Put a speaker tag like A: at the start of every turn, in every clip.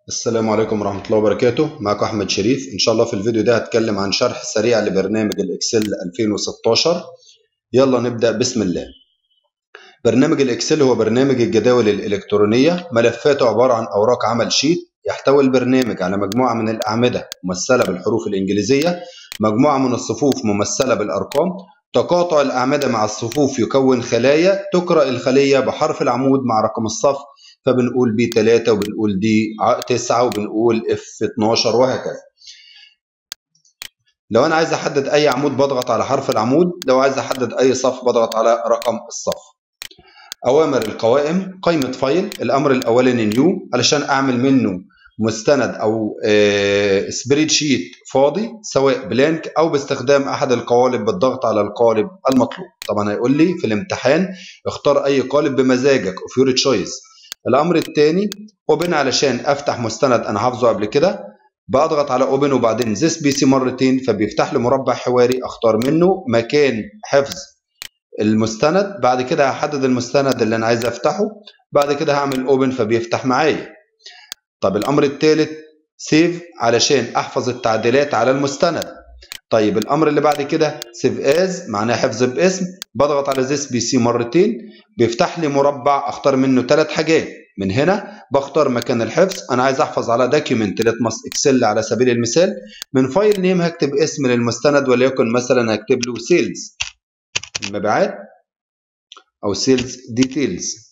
A: السلام عليكم ورحمة الله وبركاته معكم أحمد شريف إن شاء الله في الفيديو ده هتكلم عن شرح سريع لبرنامج الإكسل 2016 يلا نبدأ بسم الله برنامج الإكسل هو برنامج الجداول الإلكترونية ملفاته عبارة عن أوراق عمل شيت يحتوي البرنامج على مجموعة من الأعمدة ممثلة بالحروف الإنجليزية مجموعة من الصفوف ممثلة بالأرقام تقاطع الأعمدة مع الصفوف يكون خلايا تقرأ الخلية بحرف العمود مع رقم الصف فبنقول بي 3 وبنقول دي 9 وبنقول اف 12 وهكذا لو انا عايز احدد اي عمود بضغط على حرف العمود لو عايز احدد اي صف بضغط على رقم الصف اوامر القوائم قائمه فايل الامر الاولاني نيو علشان اعمل منه مستند او سبريد شيت فاضي سواء بلانك او باستخدام احد القوالب بالضغط على القالب المطلوب طبعا هيقول لي في الامتحان اختار اي قالب بمزاجك اوف يور تشويس الامر الثاني اوبن علشان افتح مستند انا حافظه قبل كده بضغط على اوبن وبعدين ذس بي سي مرتين فبيفتح لي مربع حواري اختار منه مكان حفظ المستند بعد كده هحدد المستند اللي انا عايز افتحه بعد كده هعمل اوبن فبيفتح معايا طب الامر الثالث سيف علشان احفظ التعديلات على المستند طيب الامر اللي بعد كده سيف از معناه حفظ باسم بضغط على ذس بي سي مرتين بيفتح لي مربع اختار منه ثلاث حاجات من هنا بختار مكان الحفظ انا عايز احفظ على دوكيومنت لتمس اكسل على سبيل المثال من فايل نيم هكتب اسم للمستند وليكن مثلا هكتب له سيلز المبيعات او سيلز ديتيلز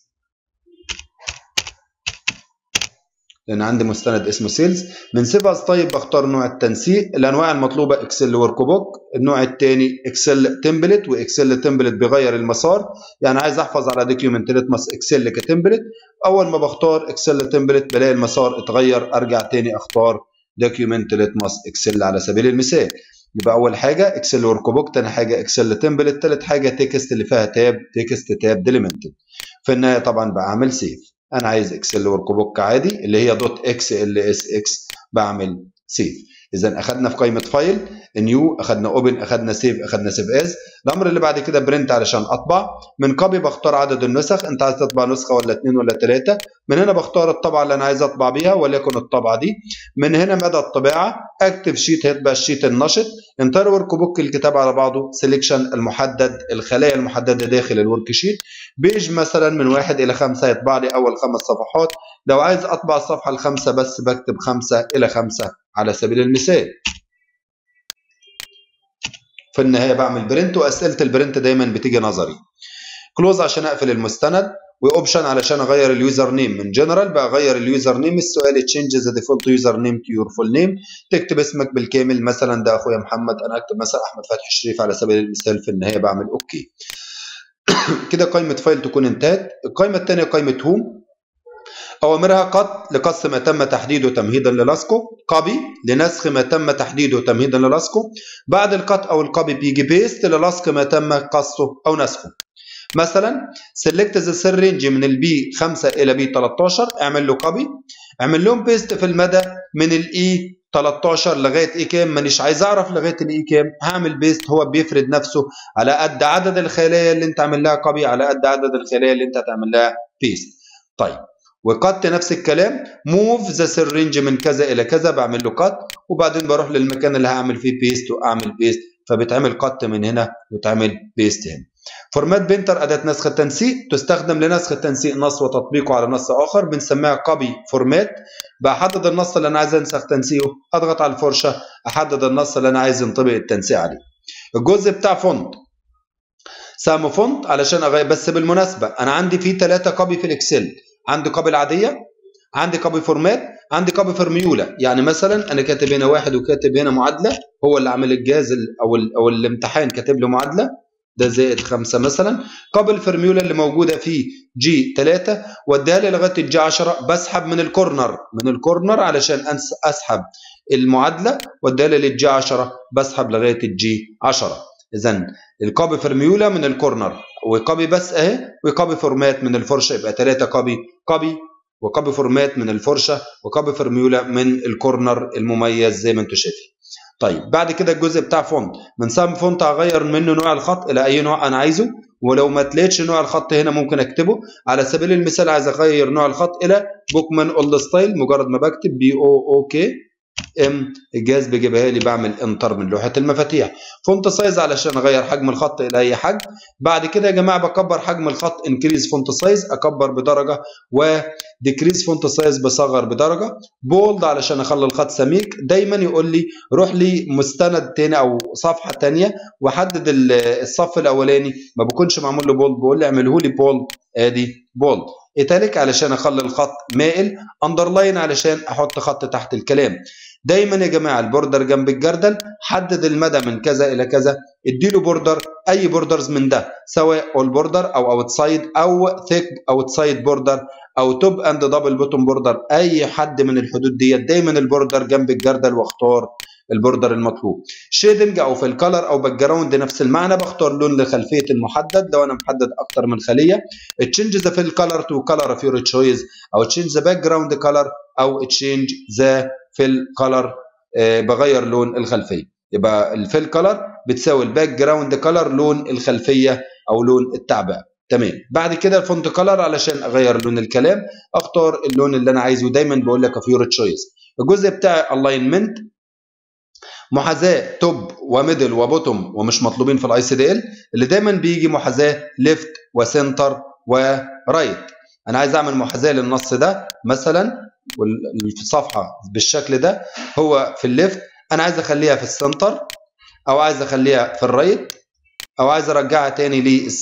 A: لان عندي مستند اسمه سيلز من سيفاز طيب بختار نوع التنسيق الانواع المطلوبه اكسل ورك بوك النوع الثاني اكسل تمبلت واكسل تمبلت بيغير المسار يعني عايز احفظ على دوكيومنت لتمس اكسل كتمبلت اول ما بختار اكسل تمبلت بلاقي المسار اتغير ارجع تاني اختار دوكيومنت لتمس اكسل على سبيل المثال يبقى اول حاجه اكسل ورك بوك ثاني حاجه اكسل تمبلت ثالث حاجه تكست اللي فيها تاب تكست تاب ديليمنتد في النهايه طبعا بعمل سيف انا عايز اكسل ورك بوك عادي اللي هي دوت اكس ال اس اكس بعمل سيف اذا اخذنا في قائمه فايل نيو اخذنا اوبن اخذنا سيف اخذنا سيف از الامر اللي بعد كده برنت علشان اطبع من كوبي بختار عدد النسخ انت عايز تطبع نسخه ولا اثنين ولا ثلاثه من هنا بختار الطبعه اللي انا عايز اطبع بيها وليكن الطبعه دي من هنا مدى الطباعه اكتف شيت هيطبع الشيت النشط انتر ورك بوك الكتاب على بعضه سيلكشن المحدد الخلايا المحدده داخل الورك شيت بيج مثلا من واحد الى خمسه يطبع لي اول خمس صفحات لو عايز اطبع الصفحه الخامسه بس بكتب خمسه الى خمسه على سبيل المثال في النهايه بعمل برنت واسئله البرنت دايما بتيجي نظري كلوز عشان اقفل المستند واوبشن علشان اغير اليوزر نيم من جنرال بغير اليوزر نيم السؤال تشينج ذا ديفولت يوزر نيم تو يور فول نيم تكتب اسمك بالكامل مثلا ده اخويا محمد انا اكتب مثلا احمد فتحي الشريف على سبيل المثال في النهايه بعمل اوكي كده قائمه فايل تكون انتهت القائمه الثانيه قائمه هوم أوامرها قط لقص ما تم تحديده تمهيدا للاسكو كوبي لنسخ ما تم تحديده تمهيدا للاسكو بعد القط أو الكوبي بيجي بيست للصق ما تم قصه أو نسخه مثلا سيلكت ذا سيل رينج من البي 5 إلى بي 13 اعمل له كوبي اعمل لهم بيست في المدى من الاي 13 لغايه ايه كام مانيش عايز اعرف لغايه الاي كام هعمل بيست هو بيفرد نفسه على قد عدد الخلايا اللي انت عامل لها كوبي على قد عدد الخلايا اللي انت هتعمل لها بيست طيب وقت نفس الكلام موف ذا سيل رينج من كذا الى كذا بعمل له قط وبعدين بروح للمكان اللي هعمل فيه بيست واعمل بيست فبتعمل قط من هنا وتعمل بيست هنا فورمات بينتر اداه نسخ التنسيق تستخدم لنسخ التنسيق نص وتطبيقه على نص اخر بنسميها كوبي فورمات بحدد النص اللي انا عايز انسخ تنسيقه اضغط على الفرشه احدد النص اللي انا عايز ينطبق التنسيق عليه الجزء بتاع فونت سام فونت علشان اغير بس بالمناسبه انا عندي فيه ثلاثه كوبي في الاكسل عندي كوبي العاديه عندي كوبي فورمات عندي كوبي فورميولا يعني مثلا انا كاتب هنا واحد وكاتب هنا معادله هو اللي عامل الجهاز او او الامتحان كاتب له معادله ده زائد خمسة مثلا قبل الفورميولا اللي موجودة في جي 3 واديها لي لغاية الجي 10 بسحب من الكورنر من الكورنر علشان اسحب المعادلة واديها لي للجي 10 بسحب لغاية الجي 10 اذا الكوبي فورميولا من الكورنر وكوبي بس اهي وكوبي فورمات من الفرشه يبقى ثلاثه كوبي كوبي وكوبي فورمات من الفرشه وكوبي فورميولا من الكورنر المميز زي ما انتم شايفين طيب بعد كده الجزء بتاع فونت من سام فونت هغير منه نوع الخط الى اي نوع انا عايزه ولو ما تلاقيتش نوع الخط هنا ممكن اكتبه على سبيل المثال عايز اغير نوع الخط الى بوكمان اولد ستايل مجرد ما بكتب بي او او كي ام الجهاز بيجيبها لي بعمل انتر من لوحه المفاتيح فونت سايز علشان اغير حجم الخط الى اي حجم بعد كده يا جماعه بكبر حجم الخط انكريز فونت سايز اكبر بدرجه وديكريز فونت سايز بصغر بدرجه بولد علشان اخلي الخط سميك دايما يقول لي روح لي مستند تاني او صفحه تانيه وحدد الصف الاولاني ما بكونش معمول له بولد بقول لي اعمله لي بولد ادي بولد ايتاليك علشان اخلي الخط مائل اندرلاين علشان احط خط تحت الكلام دايما يا جماعه البوردر جنب الجردل حدد المدى من كذا الى كذا اديله بوردر اي بوردرز من ده سواء اول بوردر او اوتسايد او ثيك اوتسايد بوردر او توب اند دبل بوتوم بوردر اي حد من الحدود ديت دايما البوردر جنب الجردل واختار البوردر المطلوب شيدنج او في الكالر او باك جراوند نفس المعنى بختار لون لخلفيه المحدد لو انا محدد اكتر من خليه تشينج ذا في الكالر تو كالر اوف يور تشويز او تشينج ذا باك جراوند كالر او تشينج ذا في الكالر بغير لون الخلفيه يبقى الفيل كالر بتساوي الباك جراوند كالر لون الخلفيه او لون التعبئه تمام بعد كده الفونت كالر علشان اغير لون الكلام اختار اللون اللي انا عايزه دايما بقول لك في يور تشويس الجزء بتاع الاينمنت محاذاه توب وميدل وبوتوم ومش مطلوبين في الاي سي دي ال اللي دايما بيجي محاذاه ليفت وسنتر ورايت انا عايز اعمل محاذاه للنص ده مثلا في الصفحه بالشكل ده هو في الليفت انا عايز اخليها في السنتر او عايز اخليها في الرايت او عايز ارجعها تاني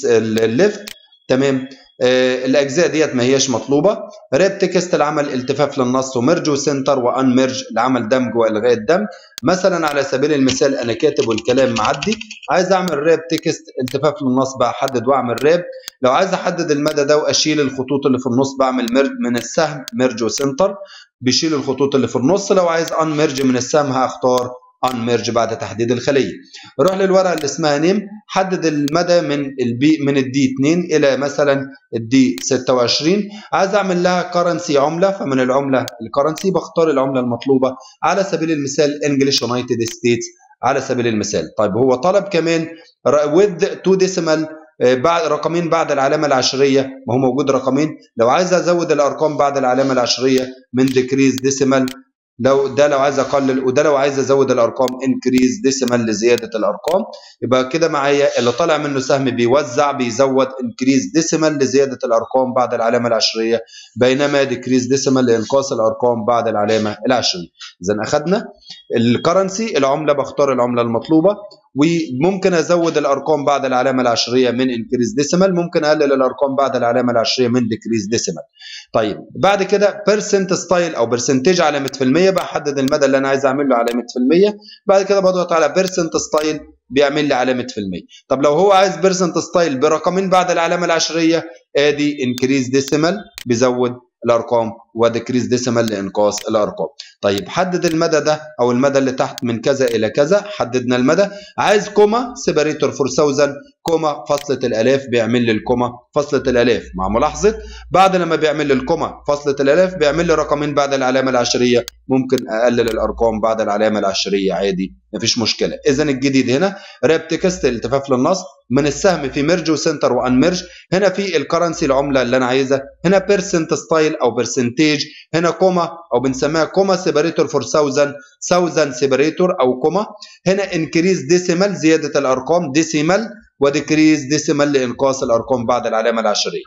A: للليفت تمام آه الاجزاء ديت ما هياش مطلوبه راب تكست العمل التفاف للنص وميرج وسنتر وان ميرج العمل دمج والغاء الدمج مثلا على سبيل المثال انا كاتب والكلام معدي عايز اعمل راب تكست التفاف للنص بحدد واعمل راب لو عايز احدد المدى ده واشيل الخطوط اللي في النص بعمل ميرج من السهم ميرج وسنتر بيشيل الخطوط اللي في النص لو عايز ان ميرج من السهم هختار ان ميرج بعد تحديد الخليه روح للورقه اللي اسمها نيم حدد المدى من البي من الدي 2 الى مثلا الدي 26 عايز اعمل لها كرنسي عمله فمن العمله الكرنسي بختار العمله المطلوبه على سبيل المثال انجلش يونايتد ستيتس على سبيل المثال طيب هو طلب كمان with 2 ديسيمال بعد رقمين بعد العلامه العشريه ما هو موجود رقمين لو عايز ازود الارقام بعد العلامه العشريه من ديكريز ديسيمال لو ده لو عايز اقلل وده لو عايز ازود الارقام انكريز ديسيمال لزياده الارقام يبقى كده معايا اللي طالع منه سهم بيوزع بيزود انكريز ديسيمال لزياده الارقام بعد العلامه العشريه بينما ديكريز ديسيمال لانقاص الارقام بعد العلامه العشريه اذا اخذنا الكرنسي العمله بختار العمله المطلوبه وممكن ازود الارقام بعد العلامه العشريه من انكريز ديسيمال ممكن اقلل الارقام بعد العلامه العشريه من ديكريز ديسيمال طيب بعد كده بيرسنت ستايل او برسنتج علامه في المية بحدد المدى اللي انا عايز اعمل له علامه في المية بعد كده بضغط على بيرسنت ستايل بيعمل لي علامه في المية طب لو هو عايز بيرسنت ستايل برقمين بعد العلامه العشريه ادي انكريز ديسيمال بيزود الارقام وديكريز ديسيمال لانقاص الارقام طيب حدد المدى ده او المدى اللي تحت من كذا الى كذا حددنا المدى عايز كوما سيبريتور فور 1000 كوما فاصله الالاف بيعمل لي الكوما فاصله الالاف مع ملاحظه بعد لما بيعمل لي الكوما فاصله الالاف بيعمل لي رقمين بعد العلامه العشريه ممكن اقلل الارقام بعد العلامه العشريه عادي مفيش مشكله اذا الجديد هنا راب تكست التفاف للنص من السهم في ميرج وسنتر وان ميرج هنا في الكرنسي العمله اللي انا عايزها هنا بيرسنت ستايل او برسنتيج هنا كوما او بنسميها كوما سيبريتور فور 1000 1000 سيبريتور او كوما هنا انكريز ديسيمال زياده الارقام ديسيمال وديكريز ديسيمال لانقاص الارقام بعد العلامه العشريه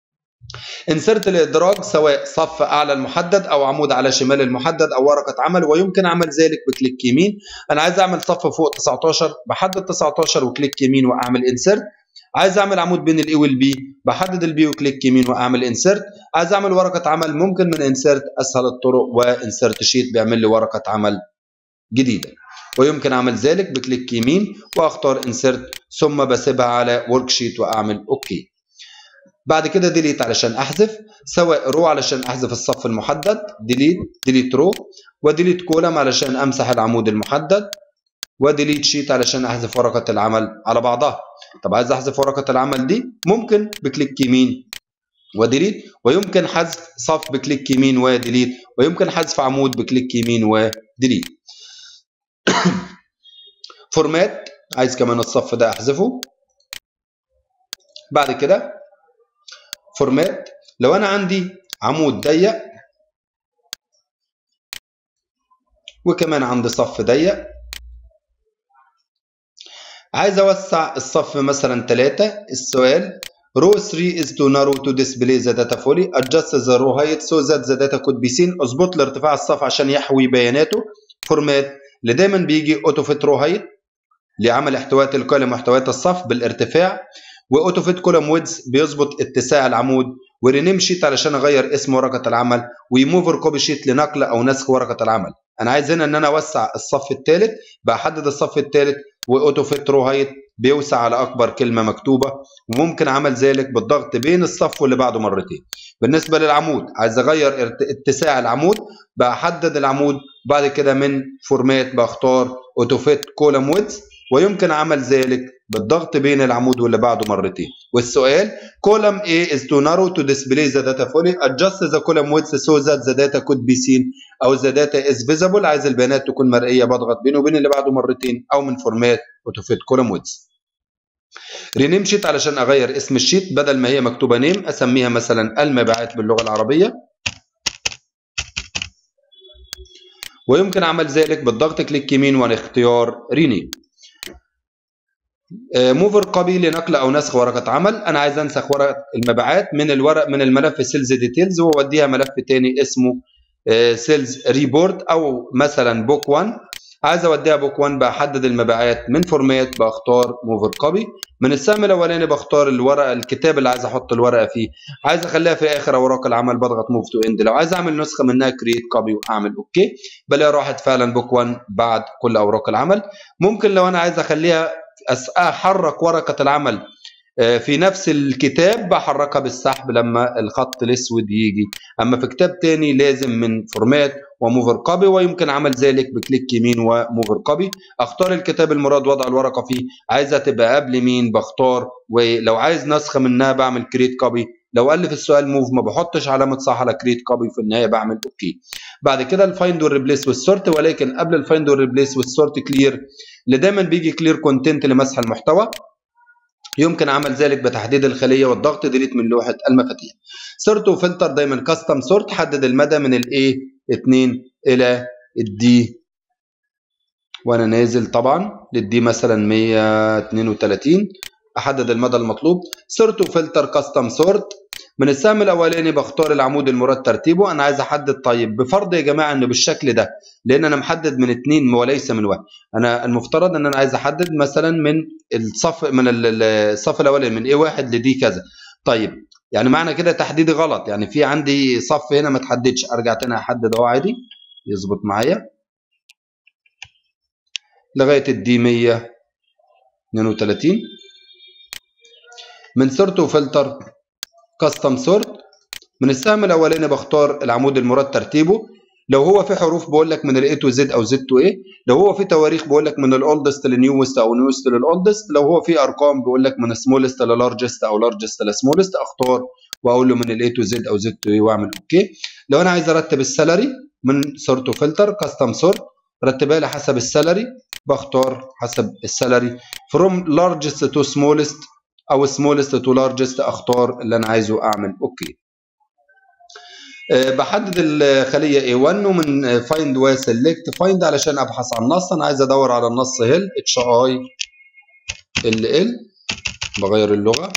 A: انسرت الادراج سواء صف اعلى المحدد او عمود على شمال المحدد او ورقه عمل ويمكن عمل ذلك بكليك يمين انا عايز اعمل صف فوق 19 بحدد 19 وكليك يمين واعمل انسرت عايز اعمل عمود بين الاي والبي بحدد البي وكليك يمين واعمل انسرت عايز اعمل ورقه عمل ممكن من انسرت اسهل الطرق وانسرت شيت بيعمل لي ورقه عمل جديده ويمكن اعمل ذلك بكليك يمين واختار انسرت ثم بسيبها على ورك شيت واعمل اوكي بعد كده ديليت علشان احذف سواء رو علشان احذف الصف المحدد ديليت ديليت رو وديليت كولم علشان امسح العمود المحدد وديليت شيت علشان احذف ورقه العمل على بعضها طب عايز احذف ورقه العمل دي ممكن بكليك يمين وديليت ويمكن حذف صف بكليك يمين وديليت ويمكن حذف عمود بكليك يمين وديليت فورمات عايز كمان الصف ده احذفه بعد كده فورمات لو انا عندي عمود ضيق وكمان عندي صف ضيق عايز اوسع الصف مثلا 3 السؤال row 3 is too narrow to display the data fully adjust the row height so that the data could be seen اظبط لي ارتفاع الصف عشان يحوي بياناته فورمات اللي دايما بيجي اوتو فيت رو هايت لعمل احتوائات الكولم واحتوائات الصف بالارتفاع واوتو فيت كولم ويدز بيظبط اتساع العمود ورينيم شيت علشان اغير اسم ورقه العمل ويموفر كوبي شيت لنقل او نسخ ورقه العمل انا عايز هنا ان انا اوسع الصف الثالث بحدد الصف الثالث واوتو فيت رو هايت بيوسع على اكبر كلمه مكتوبه وممكن عمل ذلك بالضغط بين الصف واللي بعده مرتين بالنسبه للعمود عايز اغير اتساع العمود بحدد العمود بعد كده من فورمات بختار اوتو فيت كولم ويدز ويمكن عمل ذلك بالضغط بين العمود واللي بعده مرتين والسؤال column A is too narrow to display the data fully adjust the column width so that the data could be seen او the data is visible عايز البيانات تكون مرئيه بضغط بينه وبين اللي بعده مرتين او من فورمات اوتوفيت column width رينيم شيت علشان اغير اسم الشيت بدل ما هي مكتوبه نيم اسميها مثلا المبيعات باللغه العربيه ويمكن عمل ذلك بالضغط كليك يمين والاختيار رينيم موفر كوبي لنقل او نسخ ورقه عمل انا عايز انسخ ورقه المبيعات من الورق من الملف سيلز ديتيلز واوديها ملف تاني اسمه سيلز ريبورت او مثلا بوك 1 عايز اوديها بوك 1 بحدد المبيعات من فورمات بختار موفر كوبي من السهم الاولاني بختار الورقه الكتاب اللي عايز احط الورقه فيه عايز اخليها في اخر اوراق العمل بضغط موف تو اند لو عايز اعمل نسخه منها كريت كوبي واعمل اوكي بلاقي راحت فعلا بوك 1 بعد كل اوراق العمل ممكن لو انا عايز اخليها احرك ورقه العمل في نفس الكتاب بحركها بالسحب لما الخط الاسود يجي اما في كتاب تاني لازم من فورمات وموفر كوبي ويمكن عمل ذلك بكليك يمين وموفر كوبي اختار الكتاب المراد وضع الورقه فيه عايزها تبقى قبل مين بختار ولو عايز نسخه منها بعمل كريت كوبي لو قال لي في السؤال موف ما بحطش علامه صح على كريت كوبي في النهايه بعمل اوكي بعد كده الفايند والريبليس والسورت ولكن قبل الفايند والريبليس والسورت كلير اللي دايما بيجي كلير كونتنت لمسح المحتوى يمكن عمل ذلك بتحديد الخليه والضغط ديليت من لوحه المفاتيح سورت وفلتر دايما كاستم سورت حدد المدى من الاي 2 الى الدي وانا نازل طبعا للدي مثلا 132 احدد المدى المطلوب سورت وفلتر كاستم سورت من السهم الاولاني بختار العمود المراد ترتيبه انا عايز احدد طيب بفرض يا جماعه انه بالشكل ده لان انا محدد من اثنين وليس من واحد انا المفترض ان انا عايز احدد مثلا من الصف من الصف الاولاني من ايه واحد لدي كذا طيب يعني معنى كده تحديدي غلط يعني في عندي صف هنا ما تحددش ارجع تاني احدد اهو عادي يظبط معايا لغايه الدي 132 من سورت وفلتر كاستم سورت من السهم الاولاني بختار العمود المراد ترتيبه لو هو في حروف بقول لك من الاي تو زد او زد تو اي لو هو في تواريخ بقول لك من الاولدست للنيوست او نيوست للاولدست لو هو في ارقام بقول لك من سمولست للارجست او لارجست لسمولست اختار واقول له من الاي تو زد او زد تو اي واعمل اوكي لو انا عايز ارتب السالري من سورت وفلتر كاستم سورت رتبها لي حسب السالري بختار حسب السالري فروم لارجست تو سمولست او smallest to largest اختار اللي انا عايزه اعمل اوكي أه بحدد الخليه A1 ومن find وسلكت find علشان ابحث عن نص انا عايز ادور على النص هيل اتش اي ال ال بغير اللغه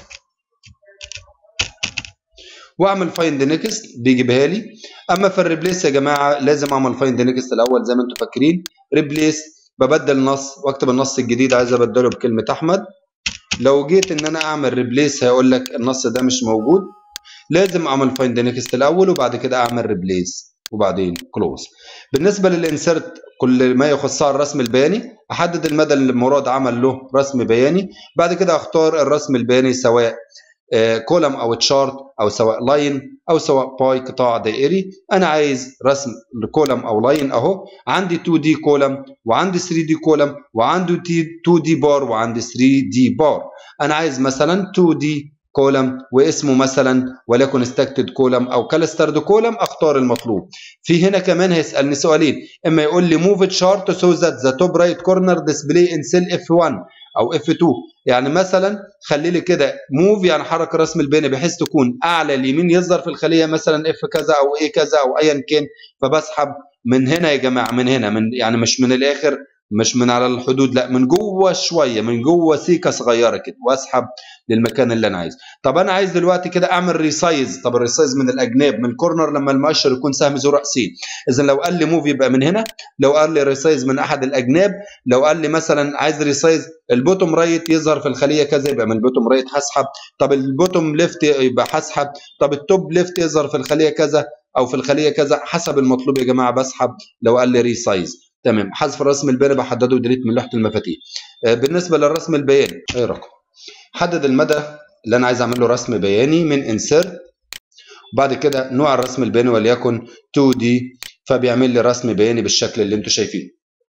A: واعمل فايند نيكست بيجيبها لي اما في الريبليس يا جماعه لازم اعمل فايند نيكست الاول زي ما انتم فاكرين ريبليس ببدل النص واكتب النص الجديد عايز ابدله بكلمه احمد لو جيت ان انا اعمل ريبليس هيقول لك النص ده مش موجود لازم اعمل فايند نيكست الاول وبعد كده اعمل ريبليس وبعدين كلوز بالنسبه للانسرت كل ما يخصها الرسم البياني احدد المدى اللي المراد عمل له رسم بياني بعد كده اختار الرسم البياني سواء كولم او تشارت او سواء لاين او سواء باي قطاع دائري انا عايز رسم لكولم او لاين اهو عندي 2 دي كولم وعندي 3 دي كولم وعندي 2 دي بار وعندي 3 دي بار انا عايز مثلا 2 دي كولم واسمه مثلا وليكن ستاكتد كولم او كالسترد كولم اختار المطلوب في هنا كمان هيسالني سؤالين اما يقول لي موف تشارت سو ذات ذا توب رايت كورنر ديسبلاي ان سيل اف 1 او اف 2 يعني مثلا خلي لي كده موف يعني حرك الرسم البياني بحيث تكون اعلى اليمين يظهر في الخليه مثلا اف كذا او ايه كذا او ايا كان فبسحب من هنا يا جماعه من هنا من يعني مش من الاخر مش من على الحدود لا من جوه شويه من جوه سيكه صغيره كده واسحب للمكان اللي انا عايزه طب انا عايز دلوقتي كده اعمل ريسايز طب الريسايز من الاجناب من الكورنر لما المؤشر يكون سهم ذو راسين اذا لو قال لي موف يبقى من هنا لو قال لي ريسايز من احد الاجناب لو قال لي مثلا عايز ريسايز البوتوم رايت يظهر في الخليه كذا يبقى من البوتوم رايت هسحب طب البوتوم ليفت يبقى هسحب طب التوب ليفت يظهر في الخليه كذا او في الخليه كذا حسب المطلوب يا جماعه بسحب لو قال لي ريسايز تمام حذف الرسم البياني بحدده ديليت من لوحه المفاتيح آه، بالنسبه للرسم البياني اي رقم حدد المدى اللي انا عايز اعمل له رسم بياني من انسيرت وبعد كده نوع الرسم البياني وليكن 2 دي فبيعمل لي رسم بياني بالشكل اللي انتم شايفينه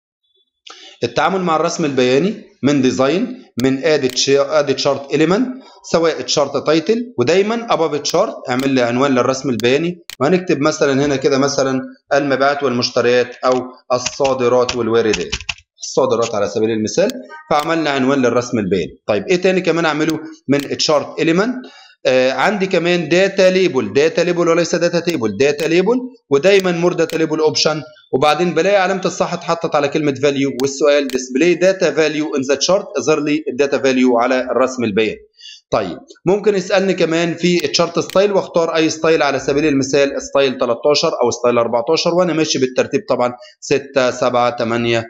A: التعامل مع الرسم البياني من ديزاين من اد شارت اليمنت سواء تشارت تايتل ودايما اباف تشارت اعمل لي عنوان للرسم البياني وهنكتب مثلا هنا كده مثلا المبيعات والمشتريات او الصادرات والواردات الصادرات على سبيل المثال فعملنا عنوان للرسم البياني طيب ايه تاني كمان اعمله من تشارت اليمنت آه عندي كمان داتا ليبل داتا ليبل وليس داتا تيبل داتا ليبل ودايما مور داتا ليبل اوبشن وبعدين بلاقي علامه الصح اتحطت على كلمه فاليو والسؤال ديسبلاي داتا فاليو ان ذا تشارت اظهر لي الداتا فاليو على الرسم البياني طيب ممكن يسالني كمان في التشارت ستايل واختار اي ستايل على سبيل المثال ستايل 13 او ستايل 14 وانا ماشي بالترتيب طبعا 6 7 8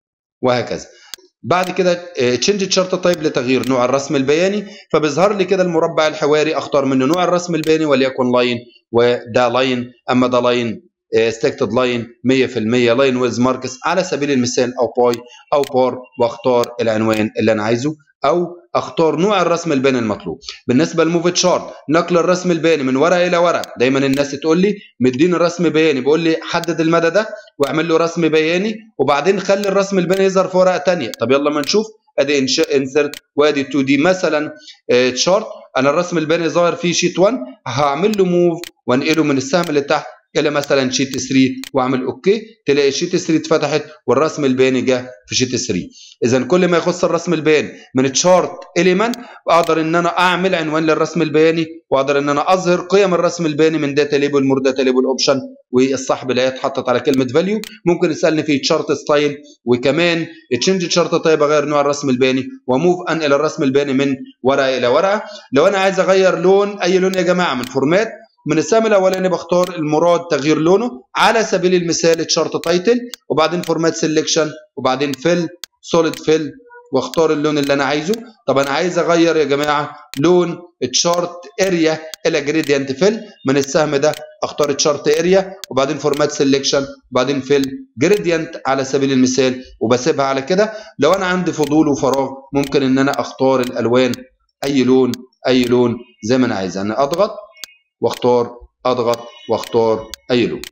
A: وهكذا بعد كده تشينج تشارت تايب لتغيير نوع الرسم البياني فبيظهر لي كده المربع الحواري اختار منه نوع الرسم البياني وليكن لاين وده لاين اما ده لاين ستيكتد لاين 100% لاين ويز ماركس على سبيل المثال او باي او بار واختار العنوان اللي انا عايزه او اختار نوع الرسم البياني المطلوب بالنسبه للموف تشارت نقل الرسم البياني من ورقه الى ورقه دايما الناس تقول لي مديني الرسم بياني بقول لي حدد المدى ده واعمل له رسم بياني وبعدين خلي الرسم البياني يظهر في ورقه ثانيه طب يلا ما نشوف ادي انسرت وادي 2 دي مثلا تشارت انا الرسم البياني ظاهر فيه شيت 1 هعمل له موف وانقله من السهم اللي تحت الى مثلا شيت 3 واعمل اوكي تلاقي شيت 3 اتفتحت والرسم البياني جه في شيت 3 اذا كل ما يخص الرسم البياني من تشارت اليمنت اقدر ان انا اعمل عنوان للرسم البياني واقدر ان انا اظهر قيم الرسم البياني من داتا ليبل مور داتا ليبل اوبشن والصح اللي اتحطت على كلمه فاليو ممكن يسالني في تشارت ستايل وكمان تشنج تشارت طيب اغير نوع الرسم البياني وموف انقل الرسم البياني من ورقه الى ورقه لو انا عايز اغير لون اي لون يا جماعه من فورمات من السهم الاولاني بختار المراد تغيير لونه على سبيل المثال تشارت تايتل وبعدين فورمات سيلكشن وبعدين فيل سوليد فيل واختار اللون اللي انا عايزه طب انا عايز اغير يا جماعه لون تشارت اريا الى جريدينت فيل من السهم ده اختار تشارت اريا وبعدين فورمات سيلكشن وبعدين فيل جريدينت على سبيل المثال وبسيبها على كده لو انا عندي فضول وفراغ ممكن ان انا اختار الالوان اي لون اي لون زي ما انا عايز انا اضغط واختار اضغط واختار اي لون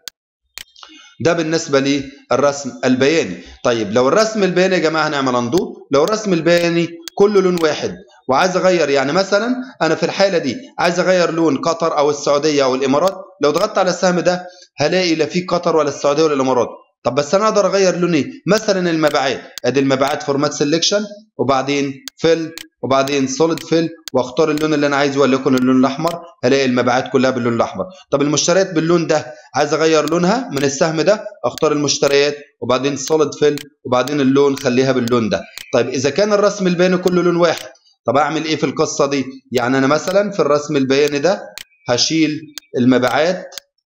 A: ده بالنسبة للرسم البياني طيب لو الرسم البياني يا جماعة هنعمل اندو لو الرسم البياني كله لون واحد وعايز اغير يعني مثلا انا في الحالة دي عايز اغير لون قطر او السعودية او الامارات لو ضغطت على السهم ده هلاقي لا في قطر ولا السعودية ولا الامارات طب بس انا اقدر اغير لون ايه مثلا المبيعات ادي المبيعات فورمات سيلكشن وبعدين فيل وبعدين سوليد فيل واختار اللون اللي انا عايزه وليكن اللون الاحمر هلاقي المبيعات كلها باللون الاحمر طب المشتريات باللون ده عايز اغير لونها من السهم ده اختار المشتريات وبعدين سوليد فيل وبعدين اللون خليها باللون ده طيب اذا كان الرسم البياني كله لون واحد طب اعمل ايه في القصه دي يعني انا مثلا في الرسم البياني ده هشيل المبيعات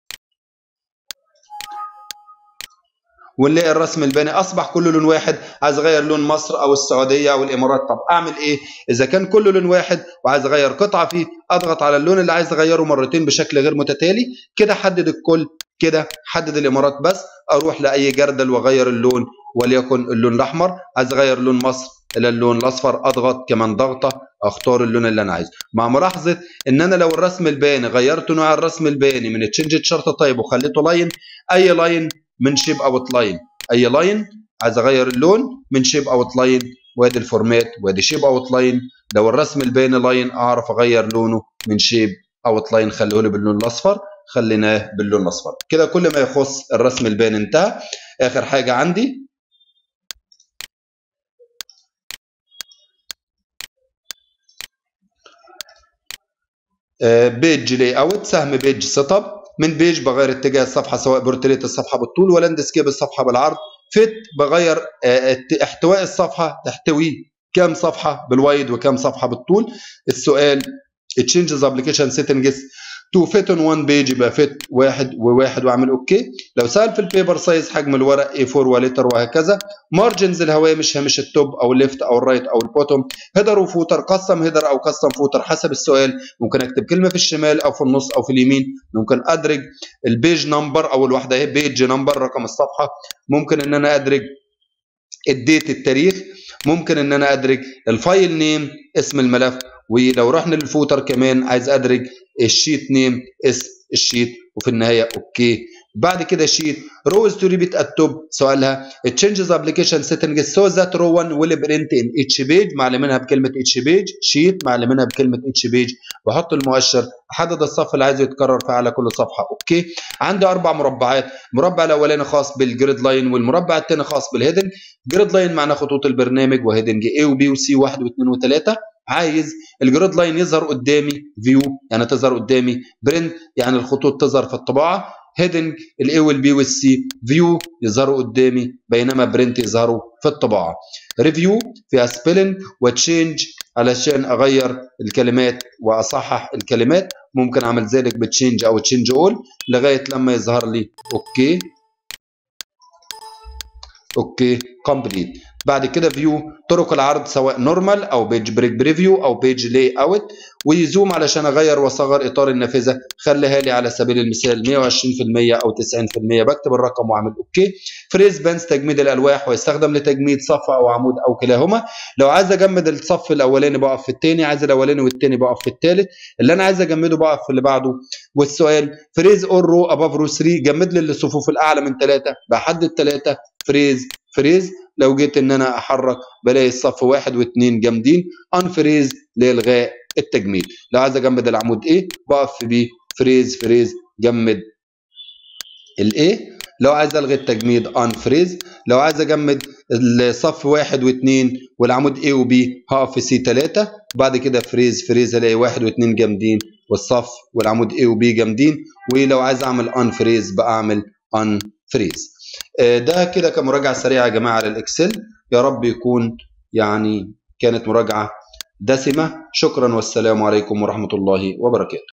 A: ونلاقي الرسم البياني اصبح كله لون واحد عايز اغير لون مصر او السعوديه او الامارات طب اعمل ايه اذا كان كله لون واحد وعايز اغير قطعه فيه اضغط على اللون اللي عايز اغيره مرتين بشكل غير متتالي كده حدد الكل كده حدد الامارات بس اروح لاي جردل واغير اللون وليكن اللون الاحمر عايز اغير لون مصر الى اللون الاصفر اضغط كمان ضغطه اختار اللون اللي انا عايزه مع ملاحظه ان انا لو الرسم البياني غيرت نوع الرسم البياني من تشنج شرط طيب وخليته لاين اي لاين من شيب اوت لاين اي لاين عايز اغير اللون من شيب اوت لاين وادي الفورمات وادي شيب اوت لاين لو الرسم البياني لاين اعرف اغير لونه من شيب اوت لاين خليه لي باللون الاصفر خليناه باللون الاصفر كده كل ما يخص الرسم البياني انتهى اخر حاجه عندي بيج لاي اوت سهم بيج سيت اب من بيج بغير اتجاه الصفحه سواء بورتريت الصفحه بالطول ولا اندسكيب الصفحه بالعرض فيت بغير احتواء الصفحه تحتوي كام صفحه بالوايد وكام صفحه بالطول السؤال تشينجز ابلكيشن سيتنجز تو فيت اون وان بيج يبقى فيت واحد وواحد واعمل اوكي لو سال في البيبر سايز حجم الورق A4 ولتر وهكذا مارجنز الهوامش هامش التوب او الليفت او الرايت او البوتوم هيدر وفوتر قسم هيدر او قسم فوتر حسب السؤال ممكن اكتب كلمه في الشمال او في النص او في اليمين ممكن ادرج البيج نمبر او الواحده اهي بيج نمبر رقم الصفحه ممكن ان انا ادرج الديت التاريخ ممكن ان انا ادرج الفايل نيم اسم الملف ولو رحنا للفوتر كمان عايز ادرج الشيت نيم اسم الشيت وفي النهايه اوكي بعد كده شيت روز تو ريبيت التوب سؤالها تشينجز ابلكيشن سيتنجز سو ذات رو 1 ويل برنت ان اتش بيج معلمينها بكلمه اتش بيج شيت معلمينها بكلمه اتش بيج بحط المؤشر احدد الصف اللي عايزه يتكرر فيه على كل صفحه اوكي عندي اربع مربعات المربع الاولاني خاص بالجريد لاين والمربع الثاني خاص بالهيدنج جريد لاين معناه خطوط البرنامج وهيدنج A وبي وسي 1 و2 و3 عايز الجريد لاين يظهر قدامي فيو يعني تظهر قدامي برنت يعني الخطوط تظهر في الطباعه هيدنج الاي والبي والسي فيو يظهروا قدامي بينما برنت يظهروا في الطباعه ريفيو فيها سبيلنج وتشينج علشان اغير الكلمات واصحح الكلمات ممكن اعمل ذلك بتشينج او تشينج اول لغايه لما يظهر لي اوكي اوكي كومبليت بعد كده فيو طرق العرض سواء نورمال او بيج بريك بريفيو او بيج لاي اوت ويزوم علشان اغير واصغر اطار النافذه خليها لي على سبيل المثال 120% او 90% بكتب الرقم واعمل اوكي فريز بانس تجميد الالواح ويستخدم لتجميد صف او عمود او كلاهما لو عايز اجمد الصف الاولاني بقف في الثاني عايز الاولاني والثاني بقف في الثالث اللي انا عايز اجمده بقف في اللي بعده والسؤال فريز اور رو اباف رو 3 جمد لي الصفوف الاعلى من ثلاثه بحدد ثلاثه فريز فريز لو جيت ان انا احرك بلاقي الصف واحد واثنين جامدين انفريز لالغاء التجميد لو عايز اجمد العمود ايه بقف في بي فريز فريز جمد الايه لو عايز الغي التجميد ان فريز لو عايز اجمد الصف واحد واثنين والعمود A وبي هقف في سي 3 بعد كده فريز فريز الاقي واحد واثنين جامدين والصف والعمود A وبي جامدين ولو عايز اعمل ان فريز بعمل ان فريز ده كده كمراجعه سريعه يا جماعه للاكسل يا رب يكون يعني كانت مراجعه دسمه شكرا والسلام عليكم ورحمه الله وبركاته